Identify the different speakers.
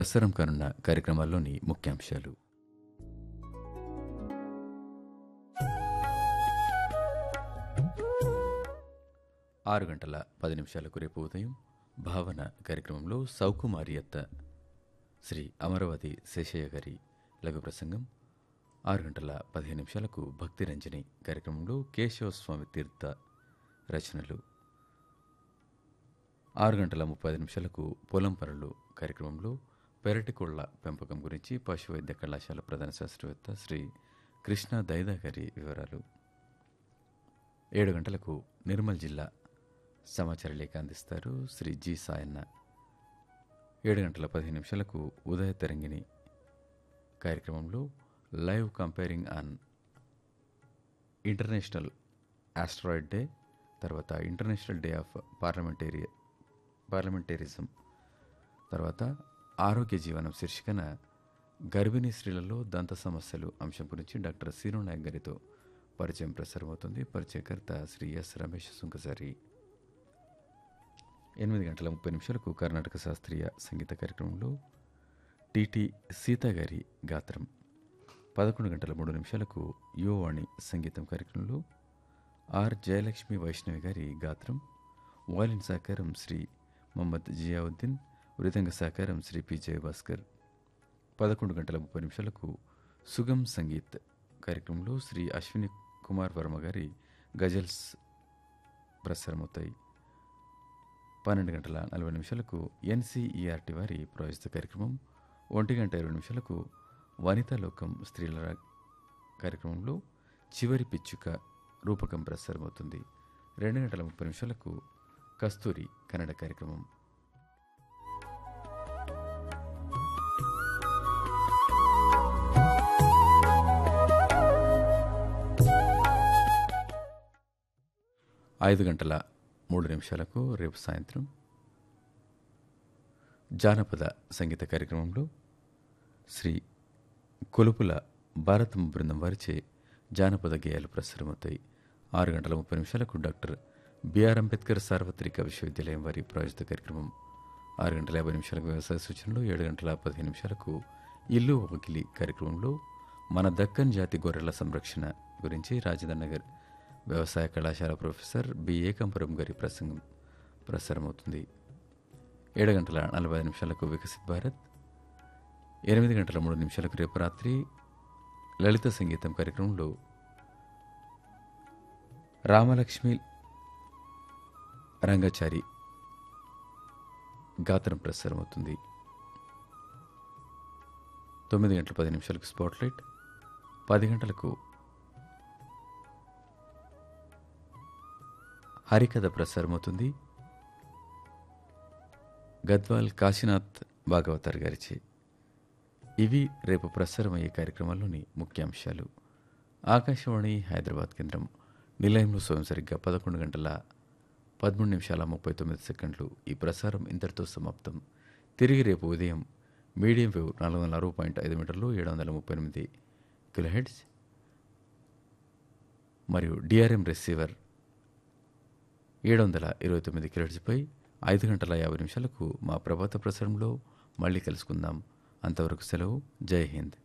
Speaker 1: ప్రసారం కానున్న కార్యక్రమాల్లోని ముఖ్యాంశాలు ఆరు గంటల పది నిమిషాలకు రేపు ఉదయం భావన కార్యక్రమంలో సౌకుమారి అత్త శ్రీ అమరావతి శేషయ్య గారి లఘు ప్రసంగం ఆరు గంటల పదిహేను నిమిషాలకు భక్తి రంజని కార్యక్రమంలో కేశవస్వామి తీర్థ రచనలు ఆరు గంటల ముప్పై ఐదు నిమిషాలకు పొలం పనులు కార్యక్రమంలో పెరటికోళ్ల పెంపకం గురించి పశు వైద్య కళాశాల ప్రధాన శాస్త్రవేత్త శ్రీ కృష్ణ దైదా గారి వివరాలు ఏడు గంటలకు నిర్మల్ జిల్లా సమాచార లేఖ అందిస్తారు శ్రీ జి సాయన్న ఏడు గంటల పదిహేను నిమిషాలకు ఉదయ తరంగిణి కార్యక్రమంలో live compering on international asteroid day తర్వాత international day of parliamentary parliamentarism తర్వాత ఆరోగ్య జీవనం శీర్షికన గర్భిణీ స్త్రీలలో దంత సమస్యలు అంశం గురించి డాక్టర్ సీను నాయక్ గారితో పరిచయం ప్రసారమవుతుంది పరిచయకర్త శ్రీ ఎస్ రమేష్ సుంకసారి ఎనిమిది గంటల ముప్పై నిమిషాలకు కర్ణాటక శాస్త్రీయ సంగీత కార్యక్రమంలో టిటి సీత గారి గాత్రం పదకొండు గంటల మూడు నిమిషాలకు యువవాణి సంగీతం కార్యక్రమంలో ఆర్ జయలక్ష్మి వైష్ణవి గారి గాత్రం వాలిన్ సహకారం శ్రీ మొహమ్మద్ జియావుద్దీన్ మృదంగ సహకారం శ్రీ పి జయభాస్కర్ పదకొండు గంటల ముప్పై నిమిషాలకు సుగమ్ సంగీత్ కార్యక్రమంలో శ్రీ అశ్విని కుమార్ వర్మ గారి గజల్స్ ప్రసారమవుతాయి పన్నెండు గంటల నలభై నిమిషాలకు ఎన్సీఈఆర్టీ వారి ప్రవేశిత కార్యక్రమం ఒంటి గంట ఇరవై నిమిషాలకు వనితా లోకం స్త్రీల రా- కార్యక్రమంలో చివరి పిచ్చుక రూపకం ప్రసారమవుతుంది రెండు గంటల ముప్పై నిమిషాలకు కస్తూరి కన్నడ కార్యక్రమం ఐదు గంటల మూడు నిమిషాలకు రేపు సాయంత్రం జానపద సంగీత కార్యక్రమంలో శ్రీ కొలుపుల భారతం బృందం వారిచే జానపద గేయాలు ప్రసారమవుతాయి ఆరు గంటల ముప్పై నిమిషాలకు డాక్టర్ బిఆర్ అంబేద్కర్ సార్వత్రిక విశ్వవిద్యాలయం వారి ప్రాయోజిత కార్యక్రమం ఆరు గంటల యాభై నిమిషాలకు వ్యవసాయ సూచనలు ఏడు గంటల పదిహేను నిమిషాలకు ఇల్లు వకిలి కార్యక్రమంలో మన దక్కన్ జాతి గొర్రెల సంరక్షణ గురించి రాజేంద్ర నగర్ వ్యవసాయ కళాశాల ప్రొఫెసర్ బి ఏకంపురం గారి ప్రసంగం ప్రసారమవుతుంది ఏడు గంటల నలభై ఐదు నిమిషాలకు వికసిత్ భారత్ ఎనిమిది గంటల మూడు నిమిషాలకు రేపు రాత్రి లలిత సంగీతం కార్యక్రమంలో రామలక్ష్మి రంగాచారి గాత్రం ప్రసారమవుతుంది తొమ్మిది గంటల పది నిమిషాలకు స్పాట్లైట్ పది గంటలకు హరికథ ప్రసారమవుతుంది గద్వాల్ కాశీనాథ్ భాగవతార్ గారిచే ఇవి రేపు ప్రసారమయ్యే కార్యక్రమాల్లోని ముఖ్యాంశాలు ఆకాశవాణి హైదరాబాద్ కేంద్రం నిలయంలో స్వయం సరిగ్గా పదకొండు గంటల పదమూడు నిమిషాల ముప్పై తొమ్మిది సెకండ్లు ఈ ప్రసారం ఇంతటితో సమాప్తం తిరిగి రేపు ఉదయం మీడియం వేవ్ నాలుగు వందల అరవై పాయింట్ ఐదు మీటర్లు ఏడు వందల ముప్పై ఎనిమిది కిలోహెడ్స్ మరియు డిఆర్ఎం రిసీవర్ ఏడు వందల ఇరవై తొమ్మిది కిలోహెడ్స్పై ఐదు గంటల యాభై నిమిషాలకు మా ప్రభాత ప్రసారంలో మళ్ళీ కలుసుకుందాం అంతవరకు సెలవు జై హింద్